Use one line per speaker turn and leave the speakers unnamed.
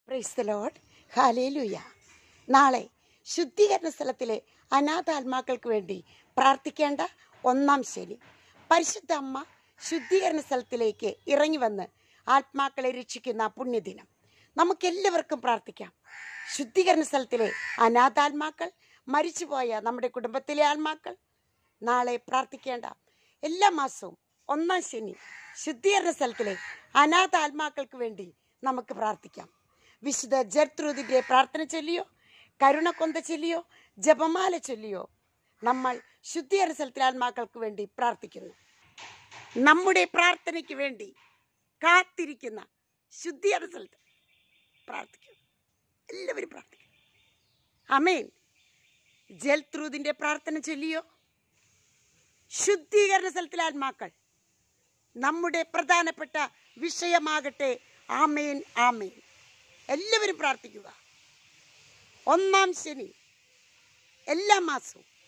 praise the load hallelujah നാളെ ശുദ്ധീകരണ സ്ഥലത്തിലെ അനാഥാത്മാക്കൾക്ക് വേണ്ടി പ്രാർത്ഥിക്കേണ്ട ഒന്നാം ശനി പരിശുദ്ധ അമ്മ ശുദ്ധീകരണ സ്ഥലത്തിലേക്ക് ഇറങ്ങി വന്ന് ആത്മാക്കളെ രക്ഷിക്കുന്ന പുണ്യദിനം നമുക്കെല്ലാവർക്കും പ്രാർത്ഥിക്കാം ശുദ്ധീകരണ സ്ഥലത്തിലെ അനാഥാത്മാക്കൾ മരിച്ചുപോയ നമ്മുടെ കുടുംബത്തിലെ ആത്മാക്കൾ നാളെ പ്രാർത്ഥിക്കേണ്ട എല്ലാ മാസവും ഒന്നാം ശനി ശുദ്ധീകരണ സ്ഥലത്തിലെ അനാഥ ആത്മാക്കൾക്ക് വേണ്ടി നമുക്ക് പ്രാർത്ഥിക്കാം വിശുദ്ധ ജർത്രൂതിൻ്റെ പ്രാർത്ഥന ചൊല്ലിയോ കരുണക്കൊന്ത ചൊല്ലിയോ ജപമാല ചൊല്ലിയോ നമ്മൾ ശുദ്ധീകരണ സ്ഥലത്തിലെ ആത്മാക്കൾക്ക് വേണ്ടി പ്രാർത്ഥിക്കുന്നു നമ്മുടെ പ്രാർത്ഥനയ്ക്ക് വേണ്ടി കാത്തിരിക്കുന്ന ശുദ്ധീകരണ സ്ഥലത്ത് പ്രാർത്ഥിക്കും എല്ലാവരും പ്രാർത്ഥിക്കും അമേൻ ജൽത്രൂതിൻ്റെ പ്രാർത്ഥന ചൊല്ലിയോ ശുദ്ധീകരണ സ്ഥലത്തിലെ ആത്മാക്കൾ നമ്മുടെ പ്രധാനപ്പെട്ട വിഷയമാകട്ടെ ആമേൻ ആമേൻ എല്ലാവരും പ്രാർത്ഥിക്കുക ഒന്നാം ശനി എല്ലാ മാസവും